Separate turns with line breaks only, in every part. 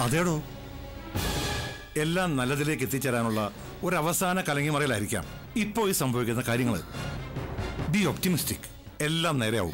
അതേടോ എല്ലാം നല്ലതിലേക്ക് എത്തിച്ചേരാനുള്ള ഒരു അവസാന കലങ്ങിമറയിലായിരിക്കാം ഇപ്പോൾ ഈ സംഭവിക്കുന്ന കാര്യങ്ങൾ ബി ഒപ്റ്റിമിസ്റ്റിക് എല്ലാം നേരെയാവും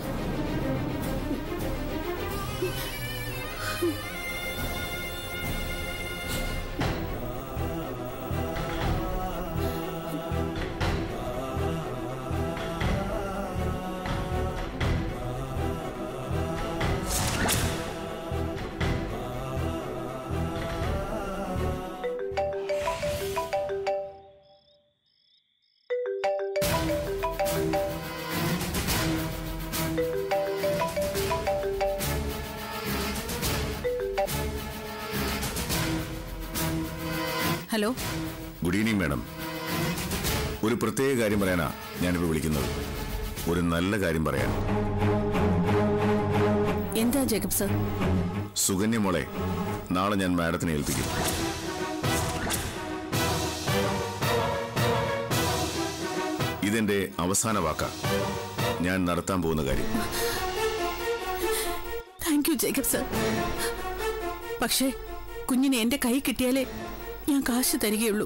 ഹലോ
ഗുഡ് ഈവനിങ് മാഡം ഒരു പ്രത്യേക കാര്യം പറയാനാ ഞാനിപ്പോൾ വിളിക്കുന്നത് ഒരു നല്ല കാര്യം പറയാൻ
എന്താ ജേക്കബ് സർ
സുകന്യ മോളെ നാളെ ഞാൻ മാഡത്തിനെ ഏൽപ്പിക്കും ഇതെന്റെ അവസാന വാക്കാ ഞാൻ നടത്താൻ പോകുന്ന കാര്യം
താങ്ക് യു ജേക്കബ് സർ പക്ഷേ കുഞ്ഞിനെ എന്റെ കൈ കിട്ടിയാലേ ഞാൻ കാശ് തരികയുള്ളൂ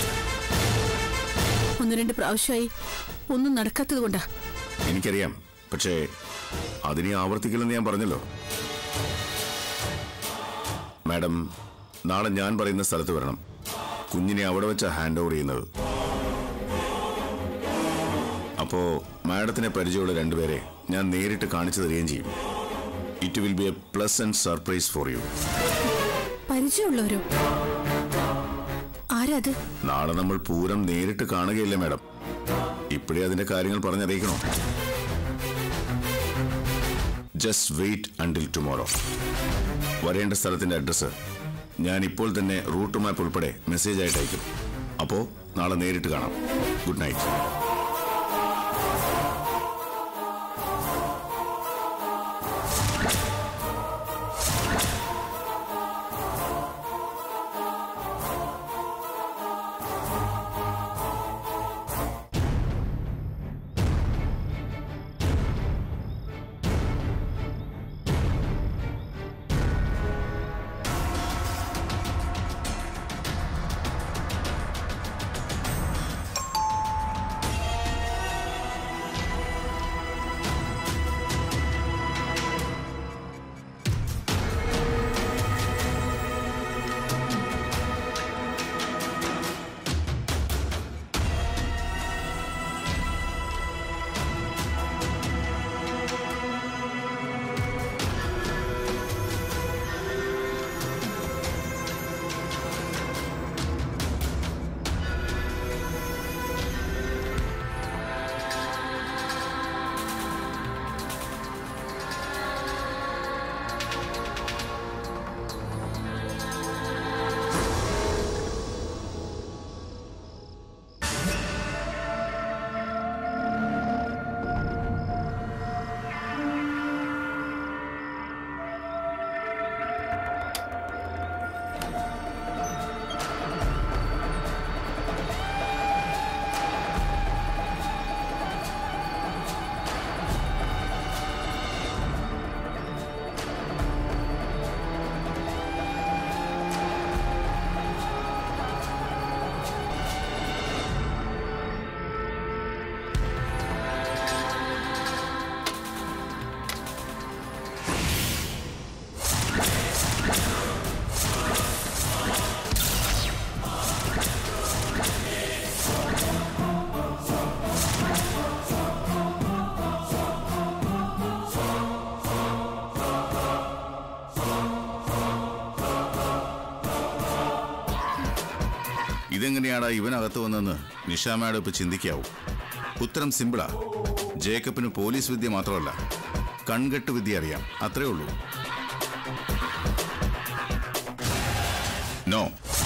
ഒന്ന് രണ്ട് പ്രാവശ്യമായി ഒന്നും നടക്കാത്തത് കൊണ്ടാ
എനിക്കറിയാം പക്ഷേ അതിനെ ആവർത്തിക്കില്ലെന്ന് ഞാൻ പറഞ്ഞല്ലോ മാഡം നാളെ ഞാൻ പറയുന്ന സ്ഥലത്ത് വരണം കുഞ്ഞിനെ അവിടെ വെച്ച ഹാൻഡ് ഓവർ ചെയ്യുന്നത് അപ്പോ മാഡത്തിനെ പരിചയമുള്ള രണ്ടുപേരെ ഞാൻ നേരിട്ട് കാണിച്ചു തരികയും ചെയ്യും it will be a plus and surprise for you
പരിചയമുള്ളവരോ ആരാ അത്
നാളെ നമ്മൾ പൂരം നേരിട്ട് കാണുകയില്ലേ മാഡം ഇപ്പോഴേ അതിന്റെ കാര്യങ്ങൾ പറഞ്ഞറിയിക്കണോ ജസ്റ്റ് വെയിറ്റ് അണ്ടിൽ ടുമോറോ വരേണ്ട സ്ഥലത്തിന്റെ അഡ്രസ്സ് ഞാൻ ഇപ്പോൾ തന്നെ റൂട്ട് മാപ്പ് ഉൾപ്പെടെ മെസ്സേജ് ആയിട്ട് അയക്കും അപ്പോ നാളെ നേരിട്ട് കാണാം ഗുഡ് നൈറ്റ് ഇതെങ്ങനെയാടാ ഇവനകത്ത് വന്നെന്ന് നിഷ മാഡം ഇപ്പൊ ചിന്തിക്കാവൂ ഉത്തരം സിമ്പിളാ ജേക്കബിന് പോലീസ് വിദ്യ മാത്രമല്ല കൺകെട്ട് വിദ്യ അറിയാം അത്രേ ഉള്ളൂ നോ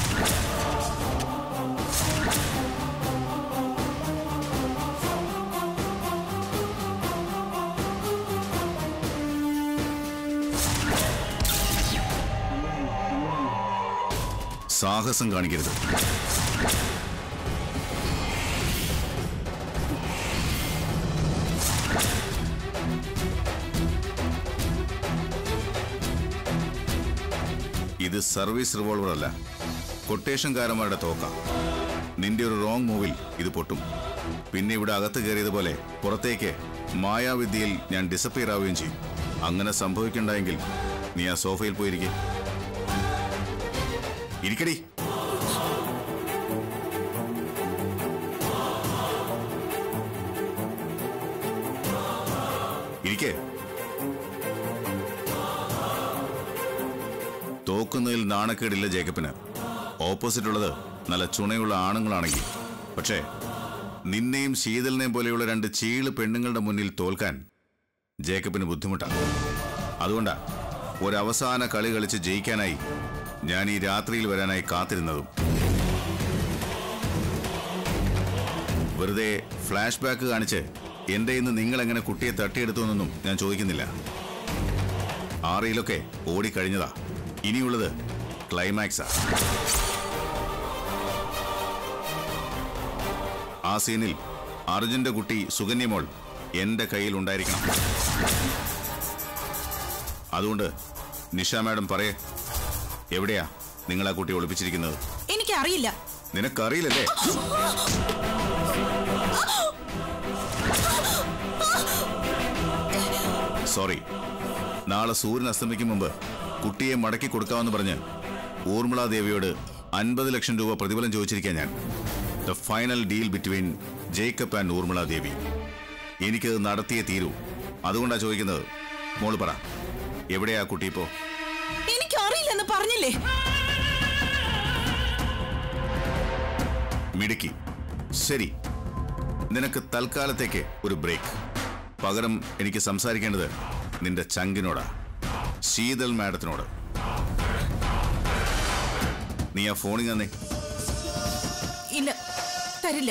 സാഹസം കാണിക്കരുത് ഇത് സർവീസ് റിവോൾവർ അല്ല കൊട്ടേഷൻകാരന്മാരുടെ തോക്ക നിന്റെ ഒരു റോങ് മൂവിൽ ഇത് പൊട്ടും പിന്നെ ഇവിടെ അകത്ത് കയറിയതുപോലെ പുറത്തേക്ക് മായാവിദ്യയിൽ ഞാൻ ഡിസപ്പിയർ ആവുകയും ചെയ്യും അങ്ങനെ സംഭവിക്കണ്ടെങ്കിൽ നീ ആ സോഫയിൽ പോയിരിക്കെ ഇരിക്കടി ഇരിക്കേ തോക്കുന്നതിൽ നാണക്കേടില്ല ജേക്കബിന് ഓപ്പോസിറ്റ് ഉള്ളത് നല്ല ചുണയുള്ള ആണുങ്ങളാണെങ്കിൽ പക്ഷേ നിന്നെയും ശീതലിനെയും പോലെയുള്ള രണ്ട് ചീള് പെണ്ണുങ്ങളുടെ മുന്നിൽ തോൽക്കാൻ ജേക്കബിന് ബുദ്ധിമുട്ടാണ് അതുകൊണ്ടാ ഒരവസാന കളി കളിച്ച് ജയിക്കാനായി ഞാൻ ഈ രാത്രിയിൽ വരാനായി കാത്തിരുന്നതും വെറുതെ ഫ്ലാഷ് ബാക്ക് കാണിച്ച് എന്റെ ഇന്ന് നിങ്ങൾ എങ്ങനെ കുട്ടിയെ തട്ടിയെടുത്തു എന്നൊന്നും ഞാൻ ചോദിക്കുന്നില്ല ആറിയിലൊക്കെ ഓടിക്കഴിഞ്ഞതാ ഇനിയുള്ളത് ക്ലൈമാക്സാ ആ സീനിൽ അർജുന്റെ കുട്ടി സുകന്യമോൾ എന്റെ കയ്യിൽ ഉണ്ടായിരിക്കണം അതുകൊണ്ട് നിഷ മാഡം പറയേ എവിടെയാ നിങ്ങൾ ആ കുട്ടി ഒളിപ്പിച്ചിരിക്കുന്നത്
എനിക്കറിയില്ല
നിനക്കറിയില്ലല്ലേ സോറി നാളെ സൂര്യൻ അസ്തമിക്കും മുമ്പ് കുട്ടിയെ മടക്കി കൊടുക്കാമെന്ന് പറഞ്ഞ് ഊർമിള ദേവിയോട് അൻപത് ലക്ഷം രൂപ പ്രതിഫലം ചോദിച്ചിരിക്കാൻ ഞാൻ the final deal between Jacob and Urmila Devi എനിക്കത് നടത്തിയേ തീരൂ അതുകൊണ്ടാ ചോദിക്കുന്നത് മോള് പറ എവിടെയാ കുട്ടി ഇപ്പോ
എനിക്കറിയില്ലെന്ന് പറഞ്ഞില്ലേ
മിടുക്കി ശരി നിനക്ക് തൽക്കാലത്തേക്ക് ഒരു ബ്രേക്ക് പകരം എനിക്ക് സംസാരിക്കേണ്ടത് നിന്റെ ചങ്കിനോടാ ശീതൽ മാഡത്തിനോട് നീ ആ ഫോണിൽ തന്നെ
ഇല്ല തരില്ല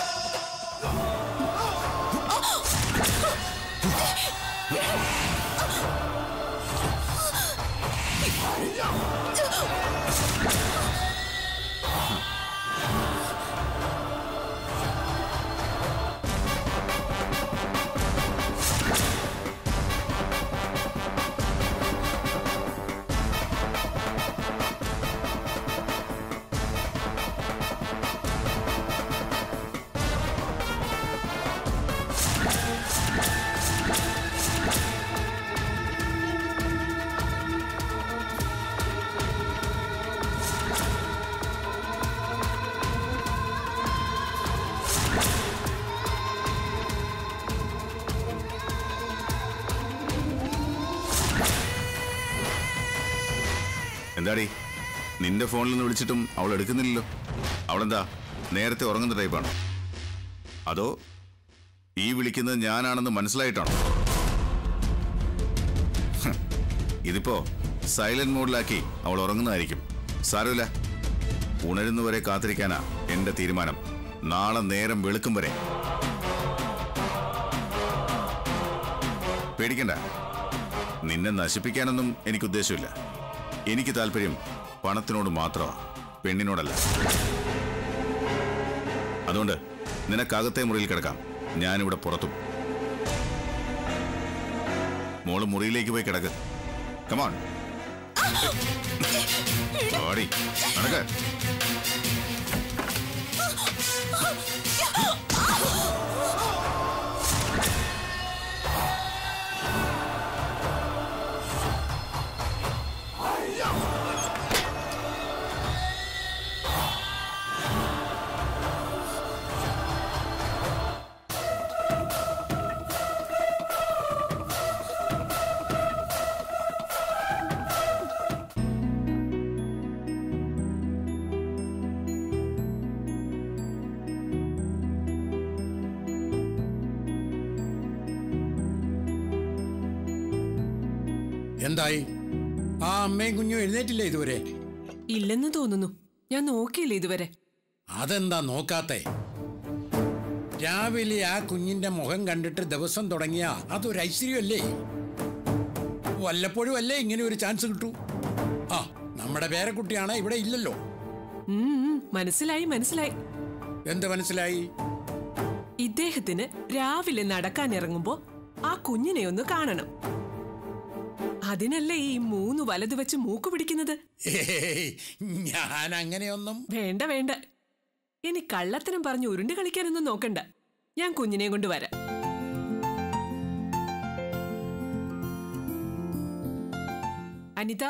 എന്താടി നിന്റെ ഫോണിൽ നിന്ന് വിളിച്ചിട്ടും അവൾ എടുക്കുന്നില്ലല്ലോ അവളെന്താ നേരത്തെ ഉറങ്ങുന്ന ടൈപ്പാണോ അതോ ഈ വിളിക്കുന്നത് ഞാനാണെന്ന് മനസ്സിലായിട്ടാണോ ഹ്, ഇതിപ്പോ സൈലന്റ് മോഡിലാക്കി അവൾ ഉറങ്ങുന്നതായിരിക്കും സാരമില്ല ഉണരുന്നവരെ കാത്തിരിക്കാനാ എന്റെ തീരുമാനം നാളെ നേരം വെളുക്കും വരെ പേടിക്കണ്ട നിന്നെ നശിപ്പിക്കാനൊന്നും എനിക്ക് ഉദ്ദേശമില്ല എനിക്ക് താല്പര്യം പണത്തിനോട് മാത്രമാണ് പെണ്ണിനോടല്ല അതുകൊണ്ട് നിനക്കകത്തെ മുറിയിൽ കിടക്കാം ഞാനിവിടെ പുറത്തും മോള് മുറിയിലേക്ക് പോയി കിടക്ക് കമാൺ ഓടി നടക്ക്
എന്തായി ആ അമ്മയും കുഞ്ഞും എഴുന്നേറ്റില്ലേ ഇതുവരെ
ഇല്ലെന്ന് തോന്നുന്നു ഞാൻ നോക്കിയില്ല ഇതുവരെ
അതെന്താ നോക്കാത്തെ രാവിലെ ആ കുഞ്ഞിന്റെ മുഖം കണ്ടിട്ട് ദിവസം തുടങ്ങിയ അതൊരു ഐശ്വര്യമല്ലേ വല്ലപ്പോഴും അല്ലേ ഇങ്ങനെ ഒരു ചാൻസ് കിട്ടൂ ആ നമ്മുടെ പേരക്കുട്ടിയാണ് ഇവിടെ ഇല്ലല്ലോ
ഉം, ഉം, മനസ്സിലായി മനസ്സിലായി
എന്ത് മനസ്സിലായി
ഇദ്ദേഹത്തിന് രാവിലെ നടക്കാൻ ഇറങ്ങുമ്പോ ആ കുഞ്ഞിനെ ഒന്ന് കാണണം അതിനല്ലേ ഈ മൂന്ന് വലത് വെച്ച് മൂക്ക് പിടിക്കുന്നത്
ഏയ് ഞാൻ അങ്ങനെയൊന്നും
വേണ്ട വേണ്ട ഇനി കള്ളത്തരം പറഞ്ഞ് ഉരുണ്ട് കളിക്കാനൊന്നും നോക്കണ്ട ഞാൻ കുഞ്ഞിനെ കൊണ്ട് വരാം Anitha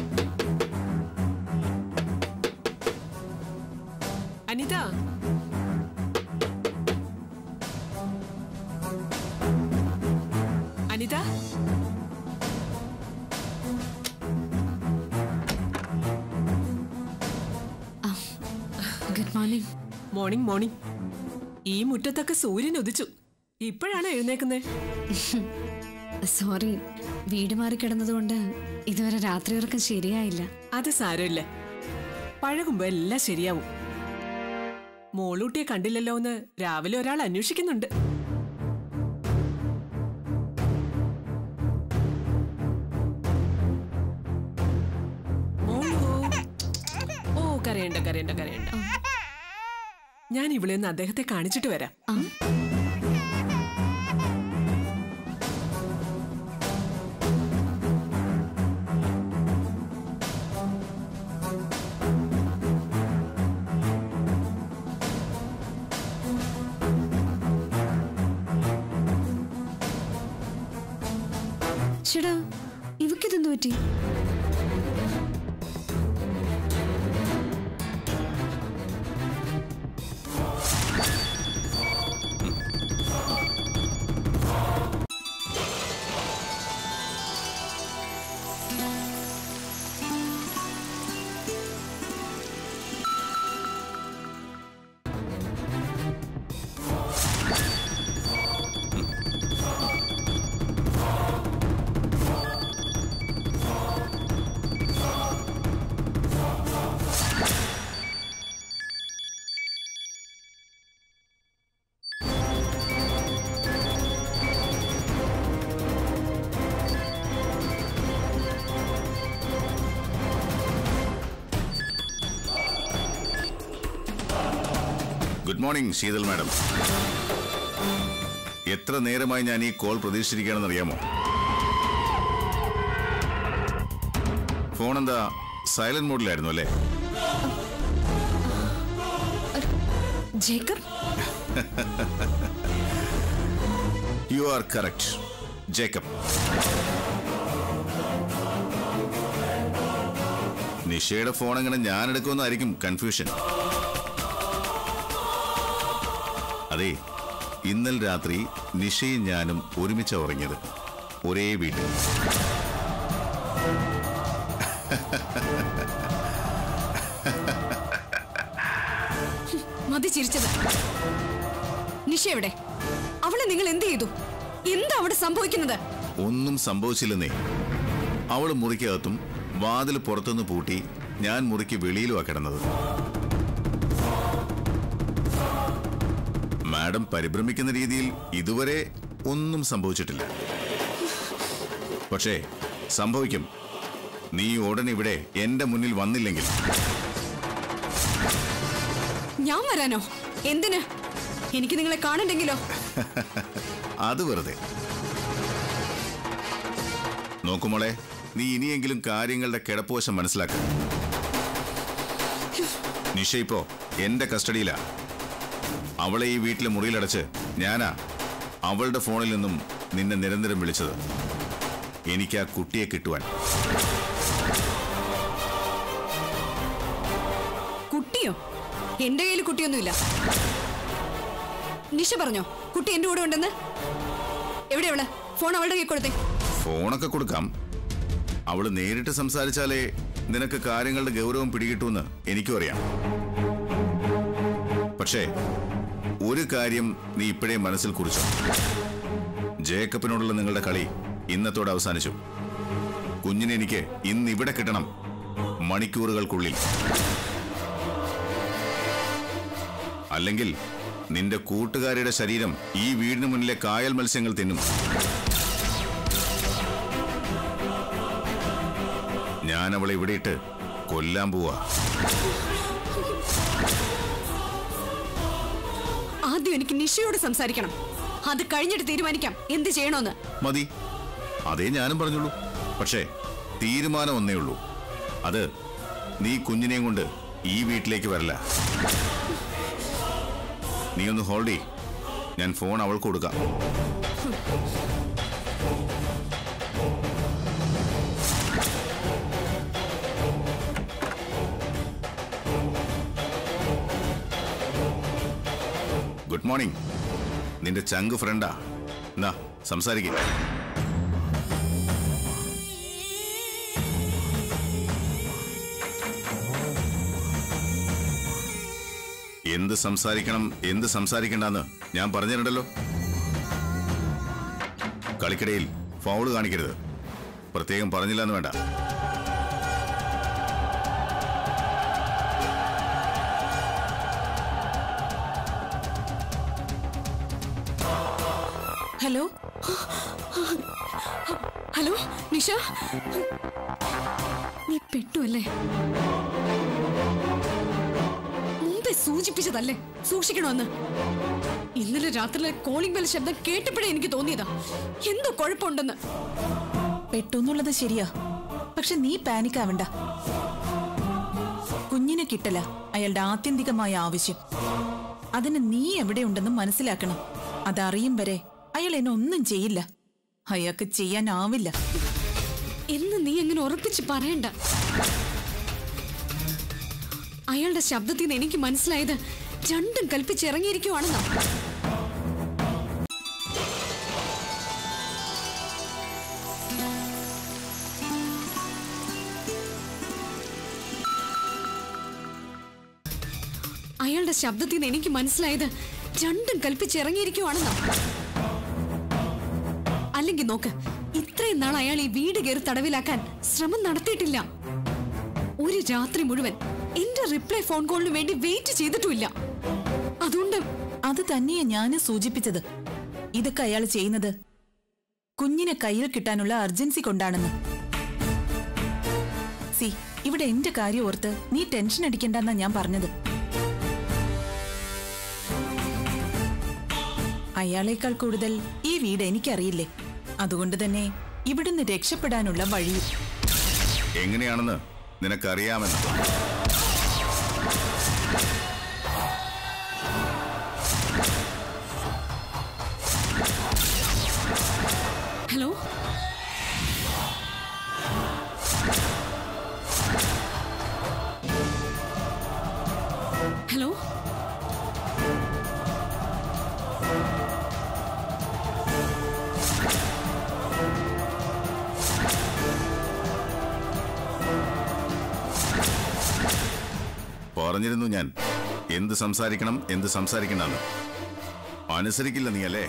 Anitha Anitha
good morning
morning morning ഈ മുറ്റത്തൊക്കെ സൂര്യൻ ഉദിച്ചു ഇപ്പോഴാണ് എഴുന്നേക്കുന്നത്
സോറി വീട് മാറി കിടന്നതുകൊണ്ട് ഇതുവരെ രാത്രി ഉറക്കം ശരിയായില്ല
അത് സാരമില്ല പഴകുമ്പോ എല്ലാം ശരിയാവും മോളൂട്ടിയെ കണ്ടില്ലല്ലോ എന്ന് രാവിലെ ഒരാൾ അന്വേഷിക്കുന്നുണ്ട് മോളൂ. ഓ കരയണ്ട കരയണ്ട കരയണ്ട ഞാൻ ഇവിടെ നിന്ന് അദ്ദേഹത്തെ കാണിച്ചിട്ട് വരാം
ചേടാ ഇവക്കിതെന്തു പറ്റി
ഗുഡ് മോർണിംഗ് ശീതൽ മാഡം എത്ര നേരമായി ഞാൻ ഈ കോൾ പ്രതീക്ഷിച്ചിരിക്കുകയാണെന്ന് അറിയാമോ ഫോൺ എന്താ സൈലന്റ് മോഡിലായിരുന്നു അല്ലേ
Jacob
you are correct Jacob നിഷയുടെ ഫോൺ എങ്ങനെ ഞാൻ എടുക്കുമെന്നായിരിക്കും കൺഫ്യൂഷൻ അതെ ഇന്നലെ രാത്രി നിഷയും ഞാനും ഒരുമിച്ച് ഉറങ്ങിയത് ഒരേ വീട്ടിൽ
മതി ചിരിച്ചത് നിഷ എവിടെ അവളെ നിങ്ങൾ എന്ത് ചെയ്തു എന്താ അവിടെ സംഭവിക്കുന്നത്
ഒന്നും സംഭവിച്ചില്ലെന്നേ അവള് മുറിക്കകത്തും വാതിൽ പുറത്തുനിന്ന് പൂട്ടി ഞാൻ മുറിക്ക് വെളിയിലുമാ കിടന്നത് മാഡം പരിഭ്രമിക്കുന്ന രീതിയിൽ ഇതുവരെ ഒന്നും സംഭവിച്ചിട്ടില്ല പക്ഷേ സംഭവിക്കും നീ ഉടൻ ഇവിടെ എന്റെ മുന്നിൽ വന്നില്ലെങ്കിൽ
ഞാൻ വരാനോ എന്തിന് എനിക്ക് നിങ്ങളെ കാണണ്ടെങ്കിലോ
അത് വെറുതെ നോക്കുമോളെ നീ ഇനിയെങ്കിലും കാര്യങ്ങളുടെ കിടപ്പുവശം മനസ്സിലാക്ക നിഷ ഇപ്പോ എന്റെ കസ്റ്റഡിയിലാ അവളെ ഈ വീട്ടിലെ മുറിയിലടച്ച് ഞാനാ അവളുടെ ഫോണിൽ നിന്നും നിന്നെ നിരന്തരം വിളിച്ചത് എനിക്ക് ആ കുട്ടിയെ കിട്ടുവാൻ
കുട്ടിയോ എന്റെ കയ്യിൽ കുട്ടിയൊന്നുമില്ല നിഷ പറഞ്ഞോ കുട്ടി എന്റെ കൂടെ ഉണ്ടെന്ന് എവിടെ അവള് ഫോൺ അവളുടെ കൈ കൊടുത്തേ
ഫോണൊക്കെ കൊടുക്കാം അവള് നേരിട്ട് സംസാരിച്ചാലേ നിനക്ക് കാര്യങ്ങളുടെ ഗൗരവം പിടികിട്ടൂന്ന് എനിക്കും അറിയാം പക്ഷേ ഒരു കാര്യം നീ ഇപ്പോഴേ മനസ്സിൽ കുറിച്ചു ജേക്കബിനോടുള്ള നിങ്ങളുടെ കളി ഇന്നത്തോടെ അവസാനിച്ചു കുഞ്ഞിനെ എനിക്ക് ഇന്ന് ഇവിടെ കിട്ടണം മണിക്കൂറുകൾക്കുള്ളിൽ അല്ലെങ്കിൽ നിന്റെ കൂട്ടുകാരിയുടെ ശരീരം ഈ വീടിന് മുന്നിലെ കായൽ മത്സ്യങ്ങൾ തിന്നും ഞാൻ അവളെ ഇവിടെ ഇട്ട് കൊല്ലാൻ പോവാ
ആദ്യം എനിക്ക് നിഷയോട് സംസാരിക്കണം അത് കഴിഞ്ഞിട്ട് തീരുമാനിക്കാം എന്ത് ചെയ്യണോന്ന്
മതി അതേ ഞാനും പറഞ്ഞോളൂ പക്ഷേ തീരുമാനം ഒന്നേ ഉള്ളൂ അത് നീ കുഞ്ഞിനെയും കൊണ്ട് ഈ വീട്ടിലേക്ക് വരില്ല നീ ഒന്ന് ഹോൾഡ് ചെയ് ഞാൻ ഫോൺ അവൾക്ക് കൊടുക്കാം ഗുഡ് മോർണിംഗ് നിന്റെ ചങ്ക് ഫ്രണ്ടാ എന്നാ സംസാരിക്കുക എന്ത് സംസാരിക്കണം എന്ത് സംസാരിക്കണ്ടെന്ന് ഞാൻ പറഞ്ഞിട്ടുണ്ടല്ലോ കളിക്കിടയിൽ ഫൗള് കാണിക്കരുത് പ്രത്യേകം പറഞ്ഞില്ല എന്ന് വേണ്ട
ഹലോ
ഹലോ നിഷ നീ പെട്ടുവല്ലേ മുമ്പേ സൂചിപ്പിച്ചതല്ലേ സൂക്ഷിക്കണമെന്ന് ഇന്നലെ രാത്രിയിലെ കോളിംഗ് ബെൽ ശബ്ദം കേട്ടപ്പോഴേ എനിക്ക് തോന്നിയതാ എന്തോ കുഴപ്പമുണ്ടെന്ന്
പെട്ടു എന്നുള്ളത് ശരിയാ പക്ഷെ നീ പാനിക് ആവണ്ട കുഞ്ഞിനെ കിട്ടല അയാളുടെ ആത്യന്തികമായ ആവശ്യം അതിന് നീ എവിടെയുണ്ടെന്ന് മനസ്സിലാക്കണം അതറിയും വരെ അയാൾ എന്നെ ഒന്നും ചെയ്യില്ല അയാൾക്ക് ചെയ്യാനാവില്ല
എന്ന് നീ അങ്ങനെ ഉറപ്പിച്ച് പറയണ്ട അയാളുടെ ശബ്ദത്തിൽ നിന്ന് എനിക്ക് മനസ്സിലായത് രണ്ടും കൽപ്പിച്ചിറങ്ങിയിരിക്കുവാണെന്നാ അയാളുടെ ശബ്ദത്തിൽ നിന്ന് എനിക്ക് മനസ്സിലായത് രണ്ടും കൽപ്പിച്ചിറങ്ങിയിരിക്കുവാണെന്നാ അല്ലെങ്കിൽ നോക്ക് ഇത്രയും നാൾ അയാൾ ഈ വീട് കയറി തടവിലാക്കാൻ ശ്രമം നടത്തിയിട്ടില്ല ഒരു രാത്രി മുഴുവൻ എന്റെ റിപ്ലൈ ഫോൺ കോളിന് വേണ്ടി വെയിറ്റ് ചെയ്തിട്ടുമില്ല അതുകൊണ്ട്
അത് തന്നെയാ ഞാനും സൂചിപ്പിച്ചത് ഇതൊക്കെ അയാൾ ചെയ്യുന്നത് കുഞ്ഞിനെ കയ്യിൽ കിട്ടാനുള്ള അർജൻസി കൊണ്ടാണെന്ന് സി ഇവിടെ എന്റെ കാര്യം ഓർത്ത് നീ ടെൻഷൻ അടിക്കണ്ടെന്നാ ഞാൻ പറഞ്ഞത് അയാളേക്കാൾ കൂടുതൽ ഈ വീട് എനിക്കറിയില്ലേ അതുകൊണ്ട് തന്നെ ഇവിടുന്ന് രക്ഷപ്പെടാനുള്ള വഴി
എങ്ങനെയാണെന്ന് നിനക്കറിയാമെന്ന്
ഹലോ ഹലോ
പറഞ്ഞിരുന്നു ഞാൻ എന്ത് സംസാരിക്കണം എന്ത് സംസാരിക്കണ്ടെന്ന് അനുസരിക്കില്ല നീ അല്ലേ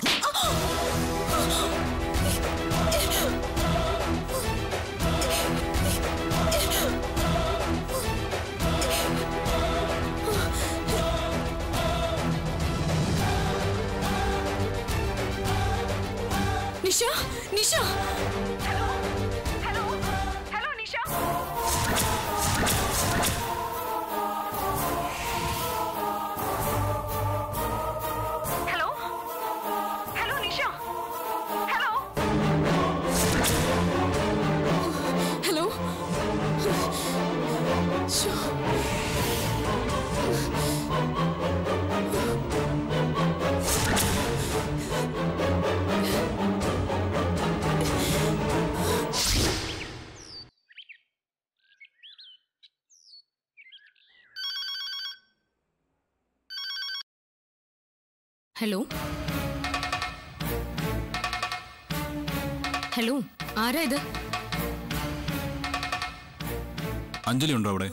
നിഷ നിഷ ഹലോ ശ്ശോ. ഹലോ ഹലോ ആരാ ഇത്
അഞ്ജലി ഉണ്ടോ അവിടെ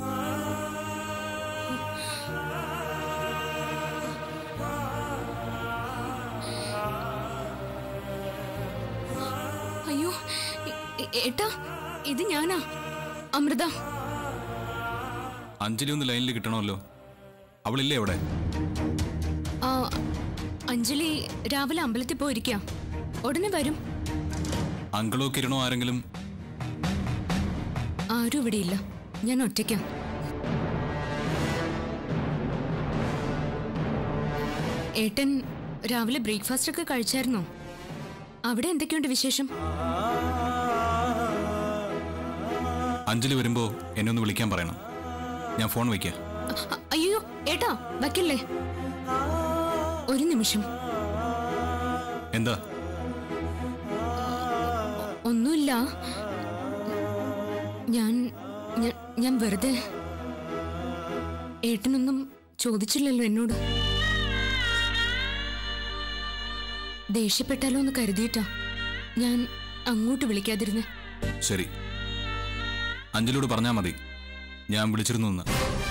അയ്യോ എ- എ- ഏട്ടാ ഇത് ഞാനാ അമൃത
അഞ്ജലി ഒന്ന് ലൈനിൽ കിട്ടണമല്ലോ അവളില്ലേ അവിടെ
ആ, അഞ്ജലി രാവിലെ അമ്പലത്തിൽ പോയിരിക്കാം ഉടനെ വരും
അങ്കിളോ കിരണോ ആരെങ്കിലും
ആരും ഇവിടെയില്ല ഞാൻ ഒറ്റയ്ക്കാം ഏട്ടൻ രാവിലെ ബ്രേക്ക്ഫാസ്റ്റ് ഒക്കെ കഴിച്ചായിരുന്നോ അവിടെ എന്തൊക്കെയുണ്ട് വിശേഷം
അഞ്ജലി വരുമ്പോൾ എന്നെ ഒന്ന് വിളിക്കാൻ പറയണം ഞാൻ ഫോൺ വയ്ക്കാം
അ- അയ്യോ ഏട്ടാ വയ്ക്കല്ലേ ഒരു നിമിഷം
എന്താ
ഒന്നുമില്ല ഞാൻ ഞാൻ- ഞാൻ വെറുതെ ഏട്ടനൊന്നും ചോദിച്ചില്ലല്ലോ എന്നോട് ദേഷ്യപ്പെട്ടാലോ എന്ന് കരുതിയിട്ടാ ഞാൻ അങ്ങോട്ട് വിളിക്കാതിരുന്നേ
ശരി അഞ്ജലിയോട് പറഞ്ഞാൽ മതി ഞാൻ വിളിച്ചിരുന്നു എന്ന്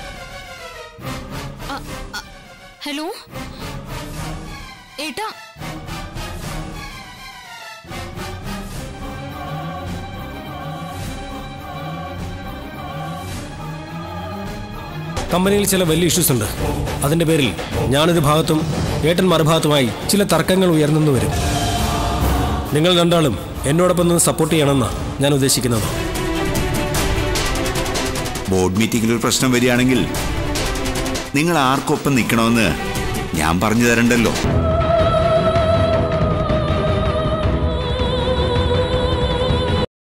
അ- അ- ഹലോ ഏട്ടാ
കമ്പനിയിൽ ചില വലിയ ഇഷ്യൂസ് ഉണ്ട് അതിന്റെ പേരിൽ ഞാനൊരു ഭാഗത്തും ഏട്ടൻ മറുഭാഗത്തുമായി ചില തർക്കങ്ങൾ ഉയർന്നു വരും നിങ്ങൾ രണ്ടാളും എന്നോടൊപ്പം നിന്ന് സപ്പോർട്ട് ചെയ്യണമെന്നാണ് ഞാൻ ഉദ്ദേശിക്കുന്നത്
ബോർഡ് മീറ്റിംഗിൽ ഒരു പ്രശ്നം വരികയാണെങ്കിൽ നിങ്ങൾ ആർക്കൊപ്പം നിൽക്കണമെന്ന് ഞാൻ പറഞ്ഞു തരണ്ടല്ലോ